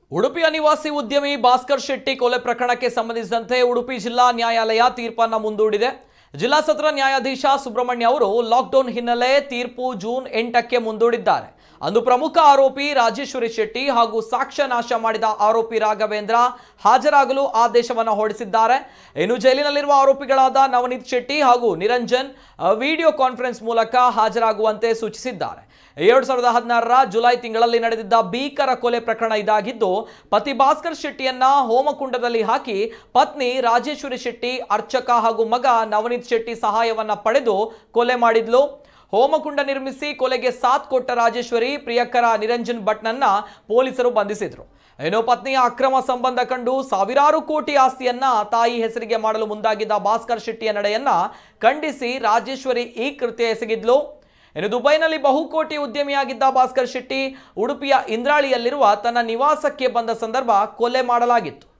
ಉಡುಪಿಯ ನಿವಾಸಿ ಉದ್ಯಮಿ ಭಾಸ್ಕರ್ ಶೆಟ್ಟಿ ಕೊಲೆ ಪ್ರಕರಣಕ್ಕೆ ಸಂಬಂಧಿಸಿದಂತೆ ಉಡುಪಿ ಜಿಲ್ಲಾ ನ್ಯಾಯಾಲಯ ತೀರ್ಪನ್ನು ಮುಂದೂಡಿದೆ ಜಿಲ್ಲಾ ಸತ್ರ ನ್ಯಾಯಾಧೀಶ ಸುಬ್ರಹ್ಮಣ್ಯ ಅವರು ಲಾಕ್ಡೌನ್ ಹಿನ್ನೆಲೆ ತೀರ್ಪು ಜೂನ್ ಎಂಟಕ್ಕೆ ಮುಂದೂಡಿದ್ದಾರೆ ಅಂದು ಪ್ರಮುಖ ಆರೋಪಿ ರಾಜೇಶ್ವರಿ ಶೆಟ್ಟಿ ಹಾಗೂ ಸಾಕ್ಷ್ಯ ನಾಶ ಮಾಡಿದ ಆರೋಪಿ ರಾಘವೇಂದ್ರ ಹಾಜರಾಗಲು ಆದೇಶವನ್ನು ಹೊರಡಿಸಿದ್ದಾರೆ ಇನ್ನು ಜೈಲಿನಲ್ಲಿರುವ ಆರೋಪಿಗಳಾದ ನವನೀತ್ ಶೆಟ್ಟಿ ಹಾಗೂ ನಿರಂಜನ್ ಅ, ವಿಡಿಯೋ ಕಾನ್ಫರೆನ್ಸ್ ಮೂಲಕ ಹಾಜರಾಗುವಂತೆ ಸೂಚಿಸಿದ್ದಾರೆ ಎರಡು ಸಾವಿರದ ಹದಿನಾರರ ಜುಲೈ ತಿಂಗಳಲ್ಲಿ ನಡೆದಿದ್ದ ಭೀಕರ ಕೊಲೆ ಪ್ರಕರಣ ಇದಾಗಿದ್ದು ಪತಿ ಭಾಸ್ಕರ್ ಶೆಟ್ಟಿಯನ್ನ ಹೋಮಕುಂಡದಲ್ಲಿ ಹಾಕಿ ಪತ್ನಿ ರಾಜೇಶ್ವರಿ ಶೆಟ್ಟಿ ಅರ್ಚಕ ಹಾಗೂ ಮಗ ನವನೀತ್ ಶೆಟ್ಟಿ ಸಹಾಯವನ್ನ ಪಡೆದು ಕೊಲೆ ಮಾಡಿದ್ಲು ಹೋಮಕುಂಡ ನಿರ್ಮಿಸಿ ಕೊಲೆಗೆ ಸಾಥ್ ಕೊಟ್ಟ ರಾಜೇಶ್ವರಿ ಪ್ರಿಯಕರ ನಿರಂಜನ್ ಭಟ್ನನ್ನ ಪೊಲೀಸರು ಬಂಧಿಸಿದ್ರು ಏನೋ ಪತ್ನಿಯ ಅಕ್ರಮ ಸಂಬಂಧ ಕಂಡು ಸಾವಿರಾರು ಕೋಟಿ ಆಸ್ತಿಯನ್ನ ತಾಯಿ ಹೆಸರಿಗೆ ಮಾಡಲು ಮುಂದಾಗಿದ್ದ ಭಾಸ್ಕರ್ ಶೆಟ್ಟಿಯ ನಡೆಯನ್ನ ಖಂಡಿಸಿ ರಾಜೇಶ್ವರಿ ಈ ಕೃತ್ಯ ಎಸಗಿದ್ಲು ಇನ್ನು ದುಬೈನಲ್ಲಿ ಬಹುಕೋಟಿ ಉದ್ಯಮಿಯಾಗಿದ್ದ ಭಾಸ್ಕರ್ ಶೆಟ್ಟಿ ಉಡುಪಿಯ ಇಂದ್ರಾಳಿಯಲ್ಲಿರುವ ತನ್ನ ನಿವಾಸಕ್ಕೆ ಬಂದ ಸಂದರ್ಭ ಕೊಲೆ ಮಾಡಲಾಗಿತ್ತು